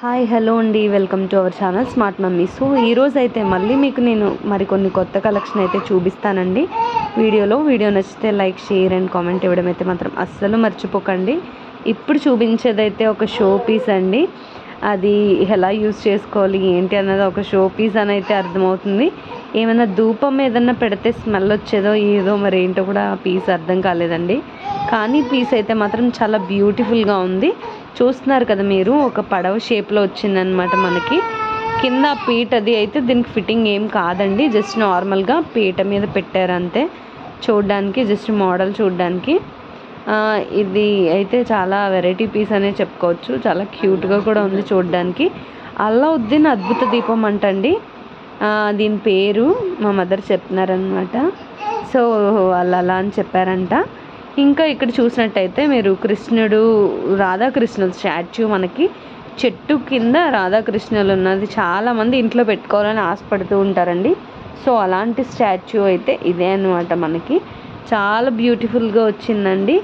Hi hello అండి welcome to our channel Smart Mummy so ఈరోజు అయితే మళ్ళీ మీకు నేను మరికొన్ని కొత్త కలెక్షన్ అయితే చూపిస్తానండి వీడియోలో వీడియో నచ్చితే లైక్ షేర్ అండ్ కామెంట్ ఇవ్వడం అయితే మాత్రం అస్సలు మర్చిపోకండి ఇప్పుడు చూపించేదైతే ఒక షో పీస్ అండి అది ఎలా యూస్ చేసుకోవాలి ఏంటి అన్నది ఒక షో పీస్ అని అయితే అర్థమవుతుంది ఏమైనా ధూపం ఏదన్నా పెడితే స్మెల్ వచ్చేదో ఏదో మరి ఏంటో కూడా ఆ పీస్ అర్థం కాలేదండి కానీ పీస్ అయితే మాత్రం చాలా బ్యూటిఫుల్గా ఉంది చూస్తున్నారు కదా మీరు ఒక పడవ షేప్లో వచ్చిందనమాట మనకి కింద పీట అది అయితే దీనికి ఫిట్టింగ్ ఏం కాదండి జస్ట్ నార్మల్గా పీట మీద పెట్టారు అంతే చూడడానికి జస్ట్ మోడల్ చూడడానికి ఆ, ఇది అయితే చాలా వెరైటీ పీస్ అనే చెప్పుకోవచ్చు చాలా క్యూట్గా కూడా ఉంది చూడడానికి అల్లావుద్దీన్ అద్భుత దీపం అంటండి ఆ, దీని పేరు మా మదర్ చెప్తున్నారనమాట సో వాళ్ళు అలా అని చెప్పారంట ఇంకా ఇక్కడ చూసినట్టయితే మీరు కృష్ణుడు రాధాకృష్ణుడు స్టాచ్యూ మనకి చెట్టు కింద రాధాకృష్ణులు ఉన్నది చాలామంది ఇంట్లో పెట్టుకోవాలని ఆశపడుతూ ఉంటారండి సో అలాంటి స్టాచ్యూ అయితే ఇదే అనమాట మనకి చాలా బ్యూటిఫుల్గా వచ్చిందండి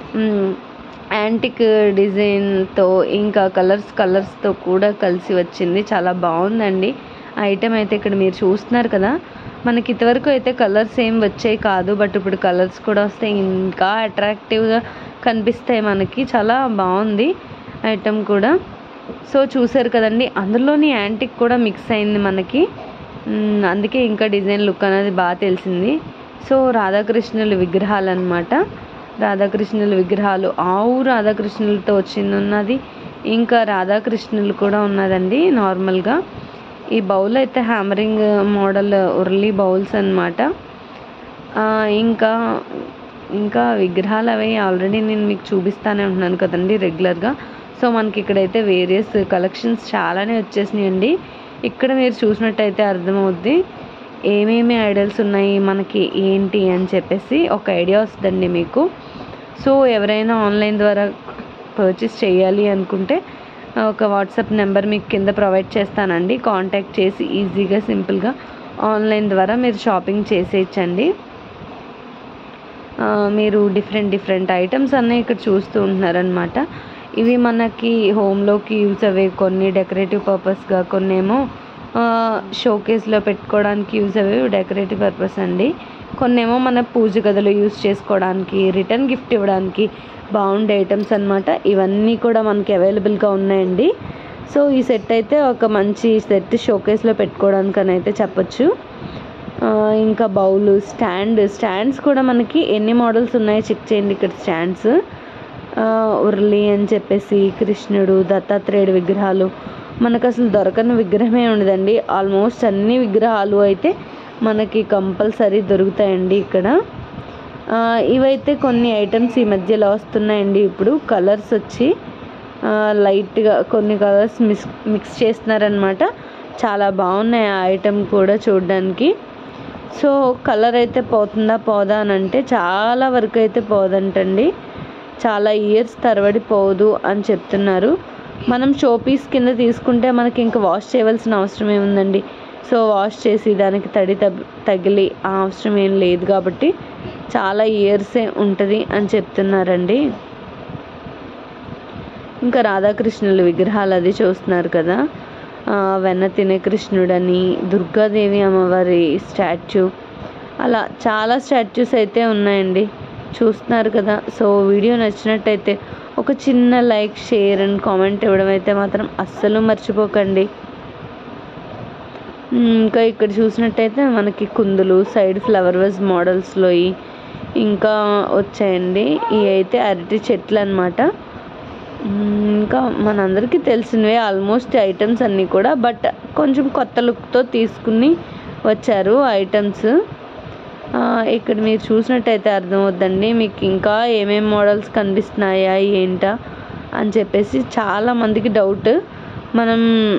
యాంటిక్ డిజైన్తో ఇంకా కలర్స్ కలర్స్తో కూడా కలిసి వచ్చింది చాలా బాగుందండి ఐటెం అయితే ఇక్కడ మీరు చూస్తున్నారు కదా మనకి ఇంతవరకు అయితే కలర్స్ ఏం వచ్చాయి కాదు బట్ ఇప్పుడు కలర్స్ కూడా వస్తాయి ఇంకా అట్రాక్టివ్గా కనిపిస్తాయి మనకి చాలా బాగుంది ఐటెం కూడా సో చూసారు కదండి అందులోని యాంటిక్ కూడా మిక్స్ అయింది మనకి మ్, అందుకే ఇంకా డిజైన్ లుక్ అనేది బాగా తెలిసింది సో రాధాకృష్ణుల విగ్రహాలు అనమాట రాధాకృష్ణుల విగ్రహాలు ఆవు రాధాకృష్ణులతో వచ్చింది ఉన్నది ఇంకా రాధాకృష్ణులు కూడా ఉన్నదండి నార్మల్గా ఈ బౌల్ అయితే హ్యామరింగ్ మోడల్ ఉర్లీ బౌల్స్ అనమాట ఇంకా ఇంకా విగ్రహాలు అవి ఆల్రెడీ నేను మీకు చూపిస్తానే ఉంటున్నాను కదండి రెగ్యులర్గా సో మనకి ఇక్కడైతే వేరియస్ కలెక్షన్స్ చాలానే వచ్చేసినాయండి ఇక్కడ మీరు చూసినట్టయితే అర్థమవుద్ది ఏమేమి ఐడల్స్ ఉన్నాయి మనకి ఏంటి అని చెప్పేసి ఒక ఐడియా వస్తుందండి మీకు సో ఎవరైనా ఆన్లైన్ ద్వారా పర్చేస్ చేయాలి అనుకుంటే ఒక వాట్సాప్ నెంబర్ మీకు కింద ప్రొవైడ్ చేస్తానండి కాంటాక్ట్ చేసి ఈజీగా సింపుల్గా ఆన్లైన్ ద్వారా మీరు షాపింగ్ చేసేయచ్చండి ఆ, మీరు డిఫరెంట్ డిఫరెంట్ ఐటమ్స్ అన్నీ ఇక్కడ చూస్తూ ఉంటున్నారనమాట ఇవి మనకి హోమ్లోకి యూజ్ అయ్యే కొన్ని డెకరేటివ్ పర్పస్గా కొన్ని ఏమో షోకేస్లో పెట్టుకోవడానికి యూజ్ అయ్యేవి డెకరేటివ్ పర్పస్ అండి కొన్ని ఏమో మన పూజ గదిలో యూజ్ చేసుకోవడానికి రిటర్న్ గిఫ్ట్ ఇవ్వడానికి బాగుండే ఐటమ్స్ అన్నమాట ఇవన్నీ కూడా మనకి అవైలబుల్గా ఉన్నాయండి సో ఈ సెట్ అయితే ఒక మంచి సెట్ షోకేస్లో పెట్టుకోవడానికి అని అయితే చెప్పొచ్చు ఆ, ఇంకా బౌల్ స్టాండ్ స్టాండ్స్ కూడా మనకి ఎన్ని మోడల్స్ ఉన్నాయో చెక్ చేయండి ఇక్కడ స్టాండ్స్ ఆ, ఉర్లి అని చెప్పేసి కృష్ణుడు దత్తాత్రేయుడు విగ్రహాలు మనకు అసలు దొరకని విగ్రహమే ఉండదండి ఆల్మోస్ట్ అన్ని విగ్రహాలు అయితే మనకి కంపల్సరీ దొరుకుతాయండి ఇక్కడ ఆ, ఇవైతే కొన్ని ఐటమ్స్ ఈ మధ్యలో వస్తున్నాయండి ఇప్పుడు కలర్స్ వచ్చి ఆ, లైట్గా కొన్ని కలర్స్ మిక్స్ మిక్స్ చేస్తున్నారనమాట చాలా బాగున్నాయి ఆ ఐటమ్ కూడా చూడడానికి సో కలర్ అయితే పోతుందా పోదా అని అంటే చాలా వరకు అయితే పోదంటండి చాలా ఇయర్స్ తరబడి పోదు అని చెప్తున్నారు మనం షో పీస్ కింద తీసుకుంటే మనకి ఇంకా వాష్ చేయవలసిన అవసరం ఏముందండి సో వాష్ చేసి దానికి తడి తగ్ తగిలి ఆ అవసరం ఏం లేదు కాబట్టి చాలా ఇయర్సే ఉంటుంది అని చెప్తున్నారండి ఇంకా రాధాకృష్ణుల విగ్రహాలు అది చూస్తున్నారు కదా ఆ, వెన్న తినే కృష్ణుడని దుర్గాదేవి అమ్మవారి స్టాచ్యూ అలా చాలా స్టాచ్యూస్ అయితే ఉన్నాయండి చూస్తున్నారు కదా సో వీడియో నచ్చినట్టయితే ఒక చిన్న లైక్ షేర్ అండ్ కామెంట్ ఇవ్వడం అయితే మాత్రం అస్సలు మర్చిపోకండి ఉమ్, ఇంకా ఇక్కడ చూసినట్టయితే మనకి కుందులు సైడ్ ఫ్లవర్ వాజ్ మోడల్స్లో ఇంకా వచ్చాయండి ఇవి అయితే అరటి చెట్లు అనమాట ఇంకా మనందరికీ తెలిసినవే ఆల్మోస్ట్ ఐటమ్స్ అన్నీ కూడా బట్ కొంచెం కొత్త లుక్తో తీసుకుని వచ్చారు ఐటమ్స్ ఇక్కడ మీరు చూసినట్టయితే అర్థమవుద్దండి మీకు ఇంకా ఏమేమి మోడల్స్ కనిపిస్తున్నాయా ఏంటా అని చెప్పేసి చాలా మందికి డౌట్ మనం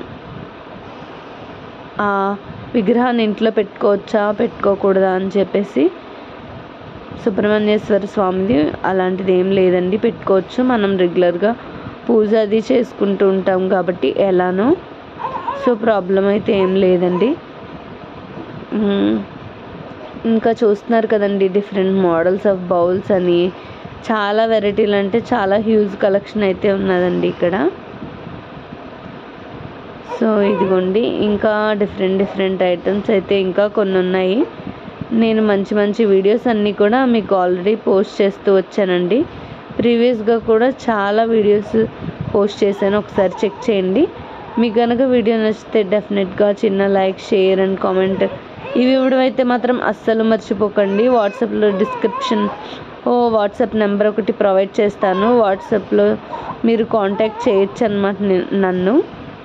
ఆ విగ్రహాన్ని ఇంట్లో పెట్టుకోవచ్చా పెట్టుకోకూడదా అని చెప్పేసి సుబ్రహ్మణ్యేశ్వర స్వామిది అలాంటిది ఏం లేదండి పెట్టుకోవచ్చు మనం రెగ్యులర్గా పూజ అది చేసుకుంటూ ఉంటాం కాబట్టి ఎలానో సో ప్రాబ్లం అయితే ఏం లేదండి మ్మ్. ఇంకా చూస్తున్నారు కదండి డిఫరెంట్ మోడల్స్ ఆఫ్ బౌల్స్ అని చాలా వెరైటీలు అంటే చాలా హ్యూజ్ కలెక్షన్ అయితే ఉన్నదండి ఇక్కడ సో ఇదిగోండి ఇంకా డిఫరెంట్ డిఫరెంట్ ఐటమ్స్ అయితే ఇంకా కొన్ని ఉన్నాయి నేను మంచి మంచి వీడియోస్ అన్నీ కూడా మీకు ఆల్రెడీ పోస్ట్ చేస్తూ వచ్చానండి ప్రీవియస్గా కూడా చాలా వీడియోస్ పోస్ట్ చేశాను ఒకసారి చెక్ చేయండి మీకు కనుక వీడియో నచ్చితే డెఫినెట్గా చిన్న లైక్ షేర్ అండ్ కామెంట్ ఇవి ఇవ్వడం అయితే మాత్రం అస్సలు మర్చిపోకండి వాట్సాప్లో డిస్క్రిప్షన్ ఓ వాట్సాప్ నెంబర్ ఒకటి ప్రొవైడ్ చేస్తాను వాట్సాప్లో మీరు కాంటాక్ట్ చేయొచ్చు అనమాట నన్ను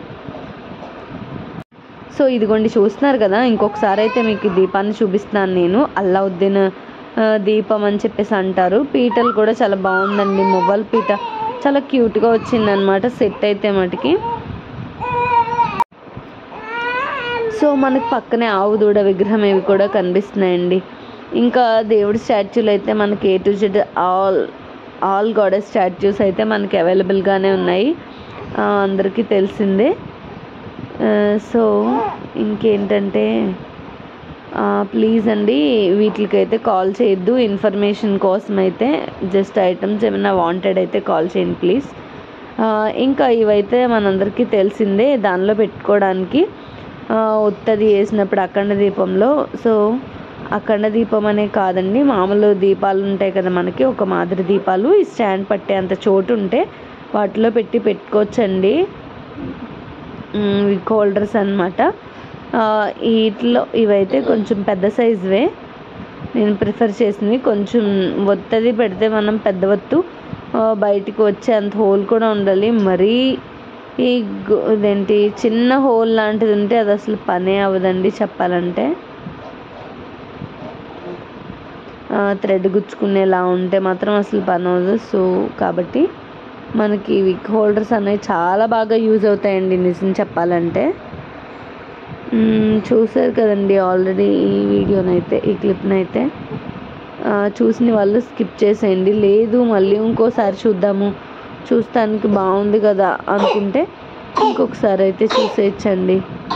సో ఇదిగోండి చూస్తున్నారు కదా ఇంకొకసారి అయితే మీకు ఈ దీపాన్ని చూపిస్తున్నాను నేను అల్లావుద్దీన్ ఆ, దీపం అని చెప్పేసి అంటారు పీటలు కూడా చాలా బాగుందండి మొబైల్ పీట చాలా క్యూట్గా వచ్చిందనమాట సెట్ అయితే మటుకి సో మనకి పక్కనే ఆవు దూడ విగ్రహం ఇవి కూడా కనిపిస్తున్నాయండి ఇంకా దేవుడి స్టాచ్యూలు అయితే మనకి A to Z all all goddess statues అయితే మనకి అవైలబుల్గానే ఉన్నాయి ఆ, అందరికీ తెలిసిందే ఆ, సో ఇంకేంటంటే ప్లీజ్ అండి వీటికైతే కాల్ చేయొద్దు ఇన్ఫర్మేషన్ కోసం అయితే జస్ట్ ఐటమ్స్ ఏమైనా వాంటెడ్ అయితే కాల్ చేయండి ప్లీజ్ ఆ, ఇంకా ఇవైతే మనందరికీ తెలిసిందే దానిలో పెట్టుకోవడానికి ఆ, ఉత్తది వేసినప్పుడు అఖండ దీపంలో సో అఖండ దీపం అనే కాదండి మామూలు దీపాలు ఉంటాయి కదా మనకి ఒక మాదిరి దీపాలు ఈ స్టాండ్ పట్టే అంత చోటు ఉంటే వాటిలో పెట్టి పెట్టుకోవచ్చండి విక్ హోల్డర్స్ అనమాట వీటిలో ఇవైతే కొంచెం పెద్ద సైజువే నేను ప్రిఫర్ చేసినవి కొంచెం ఒత్తది పెడితే మనం పెద్ద ఒత్తు ఆ, బయటికి వచ్చే అంత హోల్ కూడా ఉండాలి మరీ ఈ గు- ఇదేంటి చిన్న హోల్ లాంటిది ఉంటే అది అసలు పనే అవ్వదండి చెప్పాలంటే థ్రెడ్ గుచ్చుకునేలా ఉంటే మాత్రం అసలు పని అవ్వదు సో కాబట్టి మనకి విక్ హోల్డర్స్ అనేవి చాలా బాగా యూజ్ అవుతాయండి నిజం చెప్పాలంటే మ్మ్, చూసారు కదండి ఆల్రెడీ ఈ వీడియోనైతే ఈ క్లిప్నైతే ఆ, చూసిన వాళ్ళు స్కిప్ చేసేయండి లేదు మళ్ళీ ఇంకోసారి చూద్దాము చూస్తానికి బాగుంది కదా అనుకుంటే ఇంకొకసారి అయితే చూసేయచ్చండి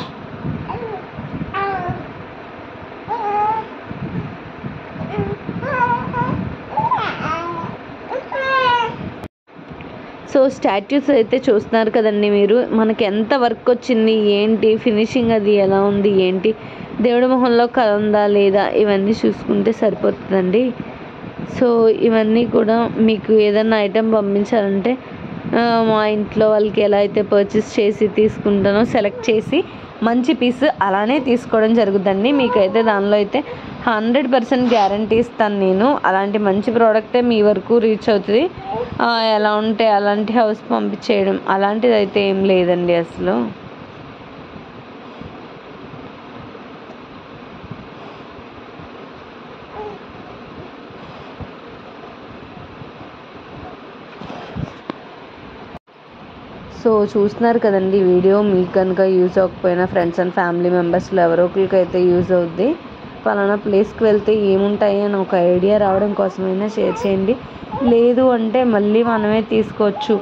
సో స్టాట్యూస్ అయితే చూస్తున్నారు కదండి మీరు మనకి ఎంత వర్క్ వచ్చింది ఏంటి ఫినిషింగ్ అది ఎలా ఉంది ఏంటి దేవుడి మొహంలో కళ ఉందా లేదా ఇవన్నీ చూసుకుంటే సరిపోతుందండి సో ఇవన్నీ కూడా మీకు ఏదైనా ఐటెం పంపించాలంటే ఆ, మా ఇంట్లో వాళ్ళకి ఎలా అయితే పర్చేస్ చేసి తీసుకుంటానో సెలెక్ట్ చేసి మంచి పీస్ అలానే తీసుకోవడం జరుగుతుందండి మీకైతే దానిలో అయితే హండ్రెడ్ పర్సెంట్ గ్యారంటీ ఇస్తాను నేను అలాంటి మంచి ప్రోడక్టే మీ వరకు రీచ్ అవుతుంది ఆ, ఎలా ఉంటే అలాంటి హౌస్ పంపించేయడం అలాంటిది అయితే ఏం లేదండి అసలు సో చూస్తున్నారు కదండి వీడియో మీకు కనుక యూజ్ అవ్వకపోయినా ఫ్రెండ్స్ అండ్ ఫ్యామిలీ మెంబర్స్లో ఎవరో ఒకరికి అయితే యూజ్ అవుద్ది పలానా ప్లేస్కి వెళ్తే ఏముంటాయి అని ఒక ఐడియా రావడం కోసమైనా షేర్ చేయండి లేదు అంటే మళ్ళీ మనమే తీసుకోవచ్చు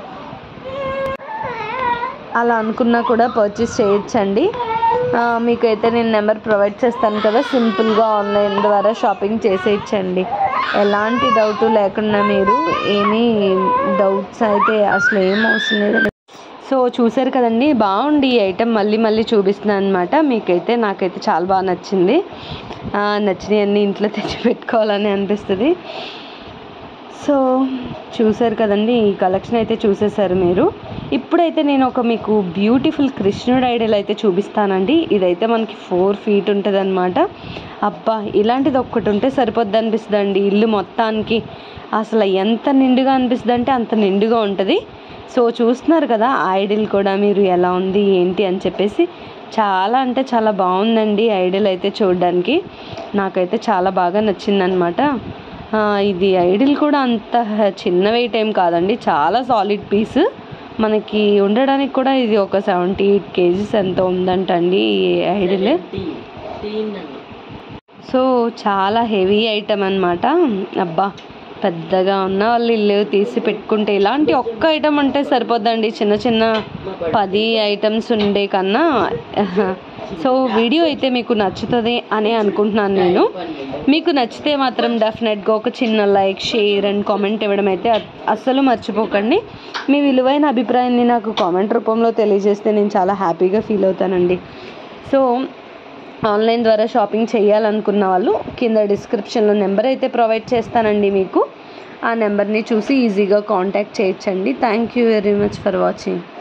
అలా అనుకున్నా కూడా పర్చేస్ చేయొచ్చండి ఆ, మీకైతే నేను నెంబర్ ప్రొవైడ్ చేస్తాను కదా సింపుల్గా ఆన్లైన్ ద్వారా షాపింగ్ చేసేయచ్చండి ఎలాంటి డౌట్ లేకుండా మీరు ఏమీ డౌట్స్ అయితే అసలు ఏం అవసరం లేదండి సో చూసారు కదండి బాగుంది ఈ ఐటెం మళ్ళీ మళ్ళీ చూపిస్తున్నాను అనమాట మీకైతే నాకైతే చాలా బాగా నచ్చింది ఆ, నచ్చినవన్నీ ఇంట్లో తెచ్చి పెట్టుకోవాలని అనిపిస్తుంది సో చూసారు కదండి ఈ కలెక్షన్ అయితే చూసేసారు మీరు ఇప్పుడైతే నేను ఒక మీకు బ్యూటిఫుల్ కృష్ణుడు ఐడల్ అయితే చూపిస్తానండి ఇదైతే మనకి ఫోర్ ఫీట్ ఉంటుంది అనమాట అబ్బా ఇలాంటిది ఒక్కటి ఉంటే సరిపోద్ది అనిపిస్తుంది అండి ఇల్లు మొత్తానికి అసలు ఎంత నిండుగా అనిపిస్తుంది అంటే అంత నిండుగా ఉంటుంది సో చూస్తున్నారు కదా ఐడిల్ కూడా మీరు ఎలా ఉంది ఏంటి అని చెప్పేసి చాలా అంటే చాలా బాగుందండి ఐడిల్ అయితే చూడడానికి నాకైతే చాలా బాగా నచ్చిందనమాట ఆ, ఇది ఐడిల్ కూడా అంత చిన్న వెయిట్ ఏం కాదండి చాలా సాలిడ్ పీస్ మనకి ఉండడానికి కూడా ఇది ఒక సెవెంటీ ఎయిట్ కేజీస్ ఎంత ఉందంటండి ఈ ఐడిల్ సో చాలా హెవీ ఐటమ్ అనమాట అబ్బా పెద్దగా ఉన్న వాళ్ళు ఇల్లు తీసి పెట్టుకుంటే ఇలాంటి ఒక్క ఐటమ్ అంటే సరిపోద్దండి చిన్న చిన్న పది ఐటమ్స్ ఉండే కన్నా సో వీడియో అయితే మీకు నచ్చుతుంది అని అనుకుంటున్నాను నేను మీకు నచ్చితే మాత్రం డెఫినెట్గా ఒక చిన్న లైక్ షేర్ అండ్ కామెంట్ ఇవ్వడం అయితే అ- అస్సలు మర్చిపోకండి మీ విలువైన అభిప్రాయాన్ని నాకు కామెంట్ రూపంలో తెలియజేస్తే నేను చాలా హ్యాపీగా ఫీల్ అవుతానండి సో ఆన్లైన్ ద్వారా షాపింగ్ చేయాలనుకున్న వాళ్ళు కింద డిస్క్రిప్షన్లో నెంబర్ అయితే ప్రొవైడ్ చేస్తానండి మీకు ఆ నెంబర్ని చూసి ఈజీగా కాంటాక్ట్ చేయొచ్చండి thank you very much for watching